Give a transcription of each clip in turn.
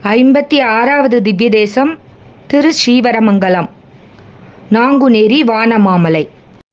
ஐம்பத்தி ஆறாவது திவ்ய தேசம் திரு ஸ்ரீவரமங்கலம் நாங்குநேரி வானமாமலை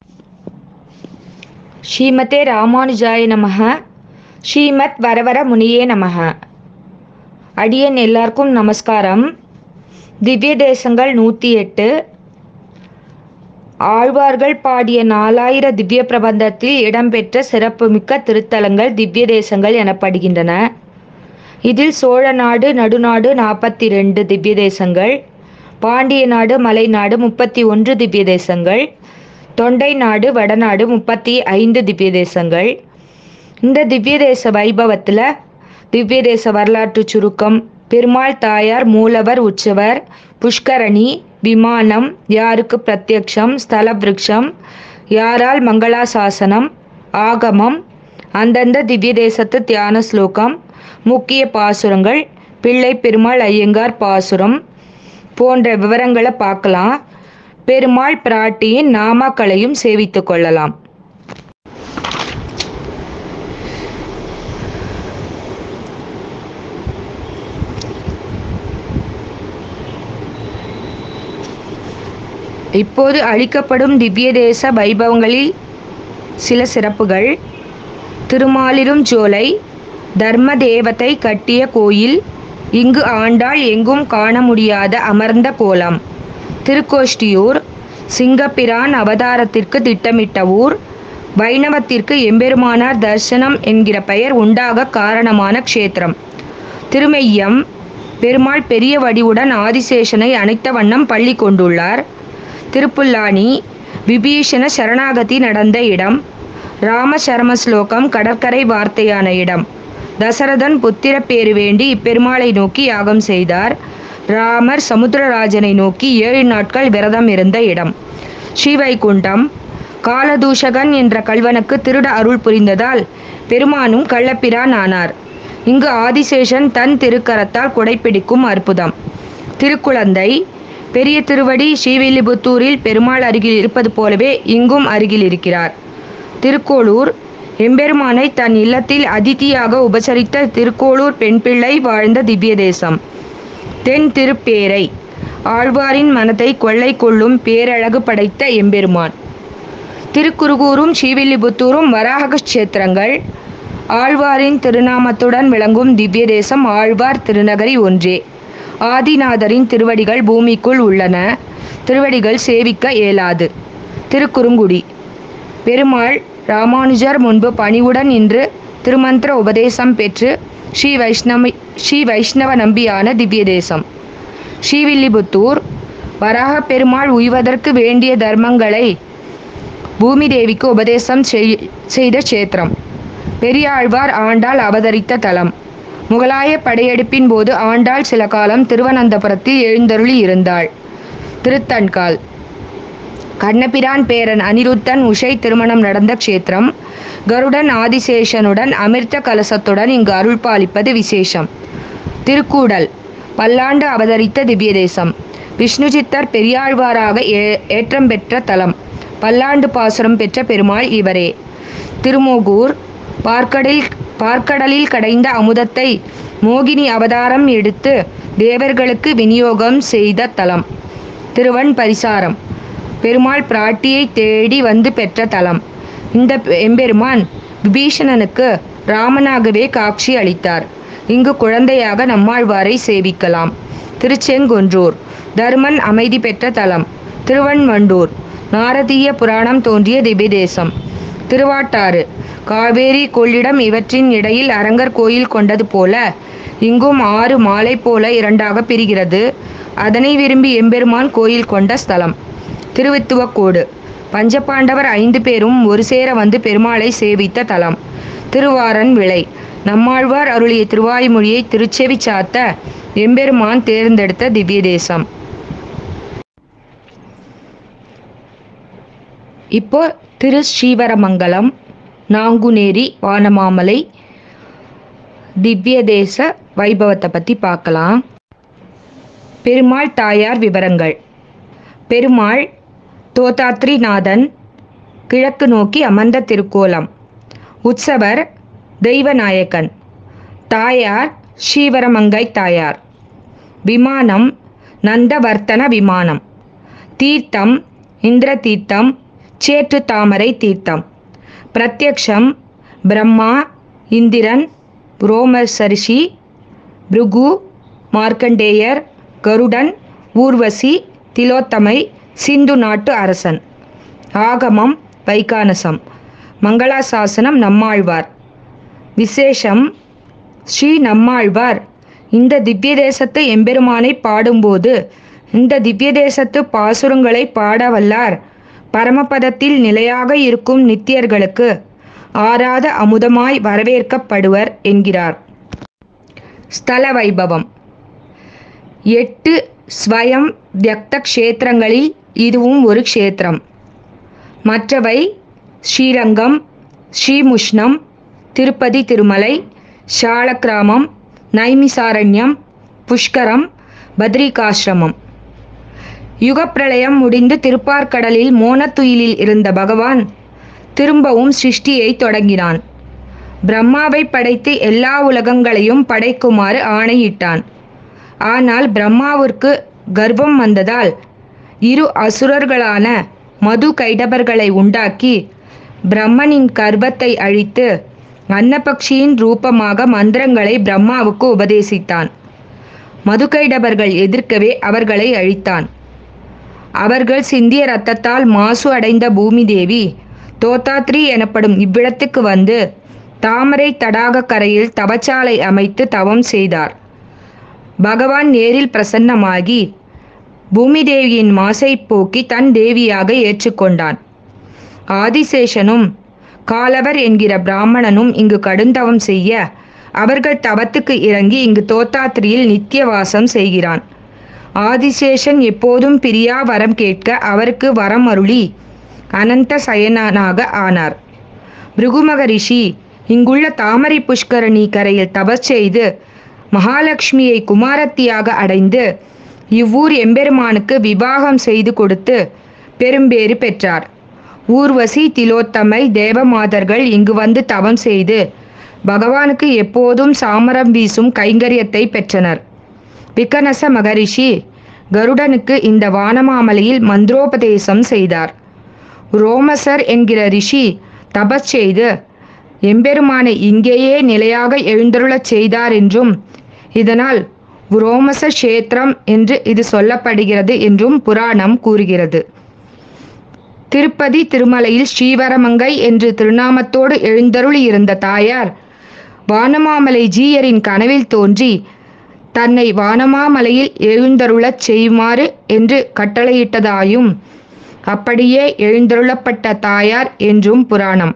ஸ்ரீமதே ராமானுஜாய நமக ஸ்ரீமத் வரவர முனியே நமக அடியன் எல்லாருக்கும் நமஸ்காரம் திவ்ய தேசங்கள் நூற்றி எட்டு ஆழ்வார்கள் பாடிய நாலாயிர திவ்ய பிரபந்தத்தில் இடம்பெற்ற சிறப்புமிக்க திருத்தலங்கள் திவ்ய தேசங்கள் எனப்படுகின்றன இதில் சோழ நாடு நடுநாடு நாற்பத்தி ரெண்டு திவ்ய தேசங்கள் பாண்டிய நாடு மலைநாடு முப்பத்தி ஒன்று திவ்ய தேசங்கள் தொண்டை நாடு வடநாடு முப்பத்தி ஐந்து திவ்ய தேசங்கள் இந்த திவ்ய தேச வைபவத்தில் திவ்ய தேச வரலாற்று சுருக்கம் பெருமாள் தாயார் மூலவர் உற்சவர் புஷ்கரணி விமானம் யாருக்கு பிரத்யக்ஷம் ஸ்தல விருட்சம் யாரால் மங்களாசாசனம் ஆகமம் அந்தந்த திவ்ய தேசத்து தியான ஸ்லோகம் முக்கிய பாசுரங்கள் பிள்ளை பெருமாள் ஐயங்கார் பாசுரம் போன்ற விவரங்களை பார்க்கலாம் பெருமாள் பிராட்டியின் நாமாக்களையும் சேவித்து கொள்ளலாம் இப்போது அளிக்கப்படும் திவ்ய தேச வைபவங்களில் சில சிறப்புகள் திருமாலிரும் ஜோலை தர்ம தேவத்தை கட்டிய கோயில் இங்கு ஆண்டாள் எங்கும் காண முடியாத அமர்ந்த கோலம் திருக்கோஷ்டியூர் சிங்கப்பிரான் அவதாரத்திற்கு திட்டமிட்ட ஊர் வைணவத்திற்கு எம்பெருமானார் தர்சனம் என்கிற பெயர் உண்டாக காரணமான க்ஷேத்திரம் திருமெய்யம் பெருமாள் பெரிய வடிவுடன் ஆதிசேஷனை அணைத்த வண்ணம் பள்ளி கொண்டுள்ளார் திருப்புல்லானி விபீஷண சரணாகதி நடந்த இடம் ராம சரம ஸ்லோகம் கடற்கரை வார்த்தையான இடம் தசரதன் புத்திர பேறு வேண்டி இப்பெருமாளை நோக்கி யாகம் செய்தார் ராமர் சமுத்திரராஜனை நோக்கி ஏழு நாட்கள் விரதம் இருந்த இடம் ஸ்ரீவைகுண்டம் காலதூஷகன் என்ற கல்வனுக்கு திருட அருள் புரிந்ததால் பெருமானும் கள்ளப்பிரான் ஆனார் இங்கு ஆதிசேஷன் தன் திருக்கரத்தால் குடைப்பிடிக்கும் அற்புதம் திருக்குழந்தை பெரிய திருவடி ஸ்ரீவில்லிபுத்தூரில் பெருமாள் அருகில் இருப்பது போலவே இங்கும் அருகில் இருக்கிறார் திருக்கோளூர் எம்பெருமானை தன் இல்லத்தில் அதிதியாக உபசரித்த திருக்கோளூர் பெண் பிள்ளை வாழ்ந்த திவ்ய தேசம் தென் திருப்பேரை ஆழ்வாரின் மனத்தை கொள்ளை கொள்ளும் பேரழகு படைத்த எம்பெருமான் திருக்குறுகூரும் ஸ்ரீவில்லிபுத்தூரும் வராக கஷேத்திரங்கள் ஆழ்வாரின் திருநாமத்துடன் விளங்கும் திவ்ய தேசம் ஆழ்வார் திருநகரி ஒன்றே ஆதிநாதரின் திருவடிகள் பூமிக்குள் உள்ளன திருவடிகள் சேவிக்க இயலாது திருக்குறுங்குடி பெருமாள் ராமானுஜர் முன்பு பணிவுடன் இன்று திருமந்திர உபதேசம் பெற்று ஸ்ரீ வைஷ்ணவி ஸ்ரீ வைஷ்ணவ நம்பியான திவ்ய தேசம் ஸ்ரீவில்லிபுத்தூர் வராக பெருமாள் உய்வதற்கு வேண்டிய தர்மங்களை பூமி தேவிக்கு உபதேசம் செய்த க்ஷேத்திரம் பெரியாழ்வார் ஆண்டாள் அவதரித்த தலம் முகலாய படையெடுப்பின் போது ஆண்டாள் சில காலம் திருவனந்தபுரத்தில் எழுந்தருளி இருந்தாள் திருத்தன்கால் கண்ணபிரான் பேரன் அனிருத்தன் உஷை திருமணம் நடந்த க்ஷேத்திரம் கருடன் ஆதிசேஷனுடன் அமிர்த கலசத்துடன் இங்கு அருள் பாலிப்பது விசேஷம் திருக்கூடல் பல்லாண்டு அவதரித்த திவ்ய தேசம் விஷ்ணுசித்தர் பெரியாழ்வாராக ஏற்றம் பெற்ற தலம் பல்லாண்டு பாசுரம் பெற்ற பெருமாள் இவரே திருமோகூர் பார்க்கடலில் பார்க்கடலில் கடைந்த அமுதத்தை மோகினி அவதாரம் எடுத்து தேவர்களுக்கு விநியோகம் செய்த தலம் திருவன் பரிசாரம் பெருமாள் பிராட்டியை தேடி வந்து பெற்ற தலம் இந்த எம்பெருமான் விபீஷணனுக்கு ராமனாகவே காட்சி அளித்தார் இங்கு குழந்தையாக நம்மாழ்வாரை சேவிக்கலாம் திருச்செங்குன்றூர் தர்மன் அமைதி பெற்ற தலம் திருவன்வண்டூர் நாரதீய புராணம் தோன்றிய திவ்யதேசம் திருவாட்டாறு காவேரி கொள்ளிடம் இவற்றின் இடையில் அரங்கர் கோயில் கொண்டது போல இங்கும் ஆறு மாலை போல இரண்டாக பிரிகிறது அதனை விரும்பி எம்பெருமான் கோயில் கொண்ட ஸ்தலம் திருவித்துவக்கோடு பஞ்சபாண்டவர் ஐந்து பேரும் ஒரு சேர வந்து பெருமாளை சேவித்த தலம் திருவாரன் விளை நம்மாழ்வார் அருளிய திருவாய்மொழியை திருச்செவி சாத்த எம்பெருமான் தேர்ந்தெடுத்த திவ்ய தேசம் இப்போ திரு ஸ்ரீவரமங்கலம் நாங்குநேரி வானமாமலை திவ்ய தேச வைபவத்தை பற்றி பார்க்கலாம் பெருமாள் தாயார் விவரங்கள் பெருமாள் தோதாத்ரிநாதன் கிழக்கு நோக்கி அமர்ந்த திருக்கோலம் உற்சவர் தெய்வநாயகன் தாயார் ஸ்ரீவரமங்கை தாயார் விமானம் நந்தவர்த்தன விமானம் தீர்த்தம் இந்திர தீர்த்தம் சேற்று தாமரை தீர்த்தம் பிரத்யக்ஷம் பிரம்மா இந்திரன் ரோமசரிஷி பிருகு மார்க்கண்டேயர் கருடன் ஊர்வசி திலோத்தமை சிந்து நாட்டு அரசன் ஆகமம் வைகானசம் மங்களாசாசனம் நம்மாழ்வார் விசேஷம் ஸ்ரீ நம்மாழ்வார் இந்த திவ்ய தேசத்து எம்பெருமானை பாடும்போது இந்த திவ்ய தேசத்து பாசுரங்களை பாட வல்லார் பரமபதத்தில் நிலையாக இருக்கும் நித்தியர்களுக்கு ஆராத அமுதமாய் வரவேற்கப்படுவர் என்கிறார் ஸ்தல வைபவம் எட்டு ஸ்வயம் வியக்த க்ஷேத்திரங்களில் இதுவும் ஒரு க்ஷேத்திரம் மற்றவை ஸ்ரீரங்கம் ஸ்ரீமுஷ்ணம் திருப்பதி திருமலை ஷாலக்கிராமம் நைமிசாரண்யம் புஷ்கரம் பத்ரிகாசிரமம் யுகப்பிரளயம் முடிந்து திருப்பார்கடலில் மோனத்துயிலில் இருந்த பகவான் திரும்பவும் சிருஷ்டியை தொடங்கினான் பிரம்மாவை படைத்து எல்லா உலகங்களையும் படைக்குமாறு ஆணையிட்டான் ஆனால் பிரம்மாவிற்கு கர்ப்பம் வந்ததால் இரு அசுரர்களான மது கைடபர்களை உண்டாக்கி பிரம்மனின் கர்ப்பத்தை அழித்து அன்னபக்ஷியின் ரூபமாக மந்திரங்களை பிரம்மாவுக்கு உபதேசித்தான் மதுகைடபர்கள் எதிர்க்கவே அவர்களை அழித்தான் அவர்கள் சிந்திய ரத்தத்தால் மாசு அடைந்த பூமி தேவி தோத்தாத்ரி எனப்படும் இவ்விடத்துக்கு வந்து தாமரை தடாக கரையில் தவச்சாலை அமைத்து தவம் செய்தார் பகவான் நேரில் பிரசன்னமாகி பூமி தேவியின் மாசை போக்கி தன் தேவியாக ஏற்றுக்கொண்டான் ஆதிசேஷனும் காலவர் என்கிற பிராமணனும் இங்கு கடுந்தவம் செய்ய அவர்கள் தவத்துக்கு இறங்கி இங்கு தோத்தாத்திரியில் நித்திய வாசம் செய்கிறான் ஆதிசேஷன் எப்போதும் பிரியா வரம் கேட்க அவருக்கு வரம் அருளி அனந்த சயனனாக ஆனார் பிருகுமக ரிஷி இங்குள்ள தாமரை புஷ்கரணி கரையில் தபஸ் செய்து மகாலட்சுமியை குமாரத்தியாக அடைந்து இவ்வூர் எம்பெருமானுக்கு விவாகம் செய்து கொடுத்து பெரும்பேறு பெற்றார் ஊர்வசி திலோத்தமை தேவமாதர்கள் இங்கு வந்து தவம் செய்து பகவானுக்கு எப்போதும் சாமரம் வீசும் கைங்கரியத்தை பெற்றனர் விக்கனச மகரிஷி கருடனுக்கு இந்த வானமாமலையில் மந்திரோபதேசம் செய்தார் ரோமசர் என்கிற ரிஷி தபஸ் செய்து எம்பெருமானை இங்கேயே நிலையாக எழுந்தருளச் செய்தார் என்றும் இதனால் ரோமச கஷேத்திரம் என்று இது சொல்லப்படுகிறது என்றும் புராணம் கூறுகிறது திருப்பதி திருமலையில் ஸ்ரீவரமங்கை என்று திருநாமத்தோடு எழுந்தருளி இருந்த தாயார் வானமாமலை ஜீயரின் கனவில் தோன்றி தன்னை வானமாமலையில் எழுந்தருளச் செய்யுமாறு என்று கட்டளையிட்டதாயும் அப்படியே எழுந்தருளப்பட்ட தாயார் என்றும் புராணம்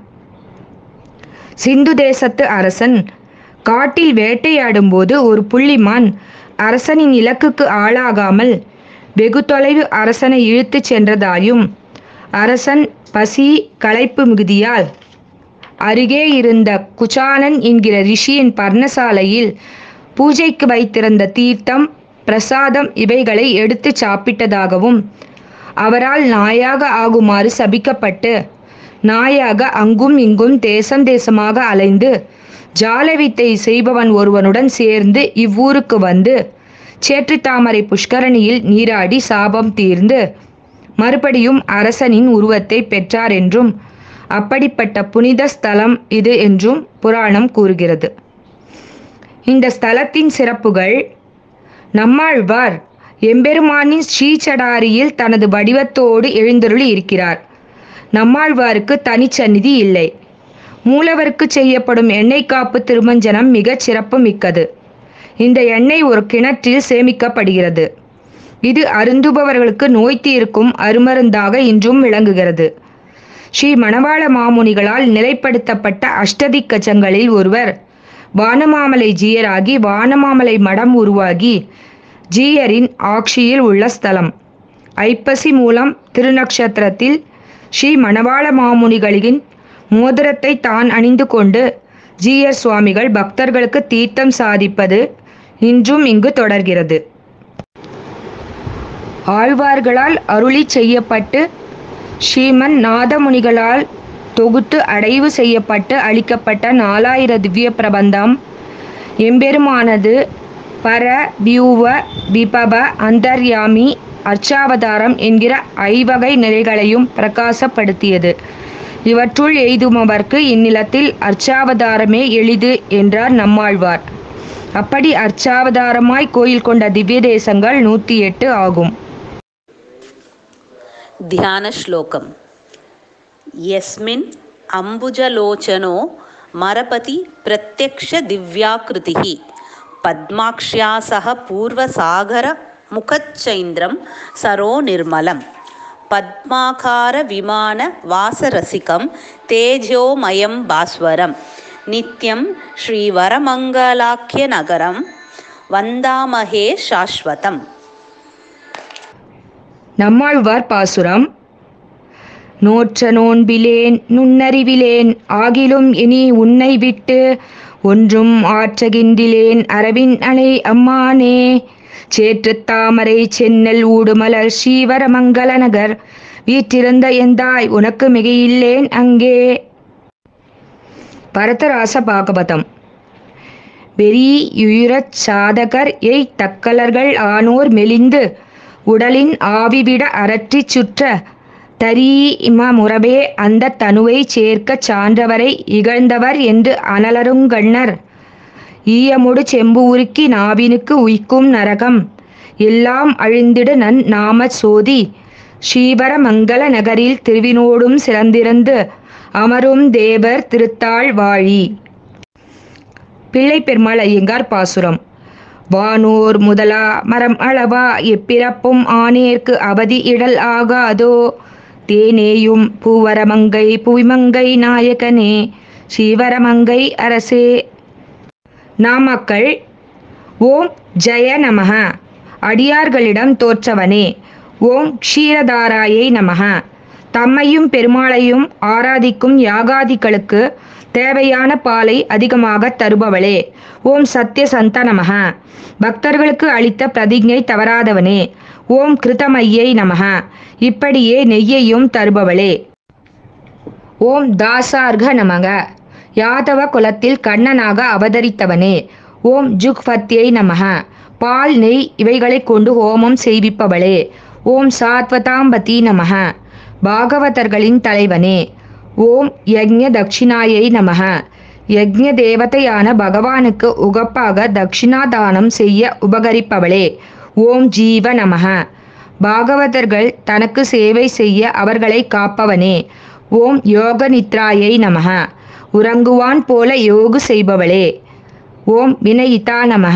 சிந்து தேசத்து அரசன் காட்டில் வேட்டையாடும்போது ஒரு புள்ளிமான் அரசனின் இலக்குக்கு ஆளாகாமல் வெகு தொலைவு அரசனை இழுத்துச் சென்றதாயும் அரசன் பசி களைப்பு மிகுதியால் அருகே இருந்த குச்சானன் என்கிற ரிஷியின் பர்ணசாலையில் பூஜைக்கு வைத்திருந்த தீர்த்தம் பிரசாதம் இவைகளை எடுத்து சாப்பிட்டதாகவும் அவரால் நாயாக ஆகுமாறு சபிக்கப்பட்டு நாயாக அங்கும் இங்கும் தேசம் தேசமாக அலைந்து ஜாலவித்தை செய்பவன் ஒருவனுடன் சேர்ந்து இவ்வூருக்கு வந்து சேற்றுத்தாமரை புஷ்கரணியில் நீராடி சாபம் தீர்ந்து மறுபடியும் அரசனின் உருவத்தை பெற்றார் என்றும் அப்படிப்பட்ட புனித ஸ்தலம் இது என்றும் புராணம் கூறுகிறது இந்த ஸ்தலத்தின் சிறப்புகள் நம்மாழ்வார் எம்பெருமானின் ஸ்ரீசடாரியில் தனது வடிவத்தோடு எழுந்தருளி இருக்கிறார் நம்மாழ்வாருக்கு தனிச்சந்நிதி இல்லை மூலவருக்கு செய்யப்படும் எண்ணெய் காப்பு திருமஞ்சனம் மிகச் சிறப்பு மிக்கது இந்த எண்ணெய் ஒரு கிணற்றில் சேமிக்கப்படுகிறது இது அருந்துபவர்களுக்கு நோய் தீர்க்கும் அருமருந்தாக இன்றும் விளங்குகிறது ஸ்ரீ மணவாள மாமுனிகளால் நிலைப்படுத்தப்பட்ட அஷ்டதிக்கஜங்களில் ஒருவர் வானமாமலை ஜீயராகி வானமாமலை மடம் உருவாகி ஜீயரின் ஆட்சியில் உள்ள ஸ்தலம் ஐப்பசி மூலம் திருநக்ஷத்திரத்தில் ஸ்ரீ மணவாள மாமுனிகளின் மோதிரத்தை தான் அணிந்து கொண்டு ஜீயர் சுவாமிகள் பக்தர்களுக்கு தீர்த்தம் சாதிப்பது இன்றும் இங்கு தொடர்கிறது ஆழ்வார்களால் அருளி செய்யப்பட்டு ஸ்ரீமன் நாதமுனிகளால் தொகுத்து அடைவு செய்யப்பட்டு அளிக்கப்பட்ட நாலாயிர திவ்ய பிரபந்தம் எம்பெருமானது பர வியூவ விபவ அந்தர்யாமி அர்ச்சாவதாரம் என்கிற ஐவகை நிலைகளையும் பிரகாசப்படுத்தியது இவற்றுள் எய்துமவர்க்கு இந்நிலத்தில் அர்ச்சாவதாரமே எளிது என்றார் நம்மாழ்வார் அப்படி அர்ச்சாவதாரமாய் கோயில் கொண்ட திவ்ய தேசங்கள் நூற்றி எட்டு ஆகும் ध्यानश्लोकम् यस्मिन् अम्बुजलोचनो मरपति प्रत्यक्षदिव्याकृतिः पद्माक्ष्या सह पूर्वसागरमुखच्चैन्द्रं सरो निर्मलं पद्माकारविमानवासरसिकं तेजोमयं भास्वरं नित्यं श्रीवरमङ्गलाख्यनगरं वन्दामहे शाश्वतम् நம்மாழ்வார் பாசுரம் நோற்ற நோன்பிலேன் நுண்ணறிவிலேன் ஆகிலும் இனி உன்னை விட்டு ஒன்றும் ஆற்றகின்றிலேன் அரவின் அலை அம்மானே சேற்றுத் தாமரை சென்னல் ஊடுமலர் ஸ்ரீவரமங்கல நகர் வீற்றிருந்த எந்தாய் உனக்கு மிகையில்லேன் அங்கே பரதராச பாகவதம் வெறியுயிரச் சாதகர் எய் தக்கலர்கள் ஆனோர் மெலிந்து உடலின் ஆவிவிட அரற்றிச் சுற்ற தரீம முறவே அந்த தனுவை சேர்க்கச் சான்றவரை இகழ்ந்தவர் என்று அனலருங்கண்ணர் ஈயமுடு செம்பு உருக்கி நாவினுக்கு உய்க்கும் நரகம் எல்லாம் அழிந்திடு நன் நாம சோதி ஸ்ரீவர மங்கள நகரில் திருவினோடும் சிறந்திருந்து அமரும் தேவர் திருத்தாள் வாழி பிள்ளை பெருமாள் ஐயங்கார் பாசுரம் வானோர் முதலா மரம் அளவா எப்பிறப்பும் ஆனேற்கு அவதி இடல் ஆகாதோ தேனேயும் பூவரமங்கை புவிமங்கை நாயகனே ஸ்ரீவரமங்கை அரசே நாமக்கள் ஓம் ஜெய நமக அடியார்களிடம் தோற்றவனே ஓம் க்ஷீரதாராயை நமக தம்மையும் பெருமாளையும் ஆராதிக்கும் யாகாதிகளுக்கு தேவையான பாலை அதிகமாக தருபவளே ஓம் சத்ய சந்த நமக பக்தர்களுக்கு அளித்த பிரதிஜை தவறாதவனே ஓம் கிருதமையை நமக இப்படியே நெய்யையும் தருபவளே ஓம் தாசார்க நமக யாதவ குலத்தில் கண்ணனாக அவதரித்தவனே ஓம் ஜுக்ஃபத்யை நமக பால் நெய் இவைகளைக் கொண்டு ஹோமம் செய்விப்பவளே ஓம் சாத்வதாம்பதி நமக பாகவதர்களின் தலைவனே ஓம் யக்ஞ தட்சிணாயை நமக யக்ஞ தேவதையான பகவானுக்கு உகப்பாக தட்சிணாதானம் செய்ய உபகரிப்பவளே ஓம் ஜீவ நமக பாகவதர்கள் தனக்கு சேவை செய்ய அவர்களை காப்பவனே ஓம் யோக நித்ராயை நமக உறங்குவான் போல யோகு செய்பவளே ஓம் வினயிதா நமக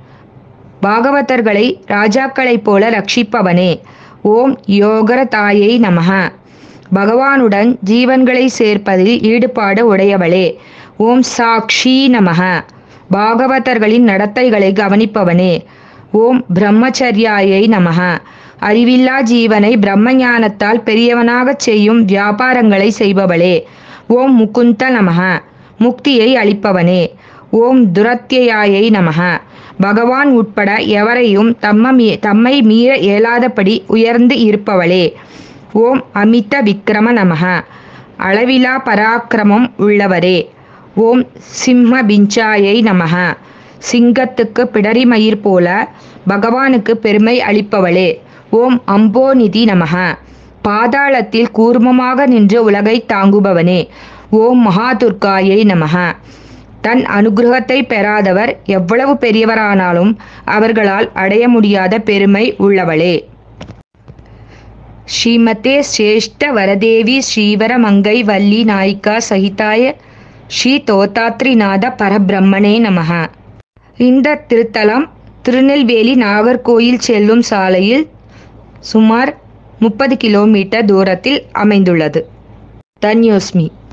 பாகவதர்களை ராஜாக்களைப் போல ரட்சிப்பவனே ஓம் யோகர தாயை நமக பகவானுடன் ஜீவன்களை சேர்ப்பதில் ஈடுபாடு உடையவளே ஓம் சாக்ஷி நமக பாகவதர்களின் நடத்தைகளை கவனிப்பவனே ஓம் பிரம்மச்சரியாயை நமக அறிவில்லா ஜீவனை பிரம்ம ஞானத்தால் பெரியவனாகச் செய்யும் வியாபாரங்களை செய்பவளே ஓம் முகுந்த நமக முக்தியை அளிப்பவனே ஓம் துரத்தியாயை நமக பகவான் உட்பட எவரையும் தம்ம மீ தம்மை மீற இயலாதபடி உயர்ந்து இருப்பவளே ஓம் அமித விக்ரம நமக அளவிலா பராக்கிரமம் உள்ளவரே ஓம் சிம்ம பிஞ்சாயை நமக சிங்கத்துக்கு பிடரிமயிர் போல பகவானுக்கு பெருமை அளிப்பவளே ஓம் அம்போநிதி நமக பாதாளத்தில் கூர்மமாக நின்று உலகை தாங்குபவனே ஓம் மகாதுர்காயை நமக தன் அனுகிரகத்தை பெறாதவர் எவ்வளவு பெரியவரானாலும் அவர்களால் அடைய முடியாத பெருமை உள்ளவளே ஸ்ரீமதே சிரேஷ்ட வரதேவி ஸ்ரீவர மங்கை வள்ளி நாயிகா சகிதாய ஸ்ரீ தோத்தாத்ரிநாத பரபிரம்மனே நமக இந்த திருத்தலம் திருநெல்வேலி நாகர்கோயில் செல்லும் சாலையில் சுமார் முப்பது கிலோமீட்டர் தூரத்தில் அமைந்துள்ளது தன்யோஸ்மி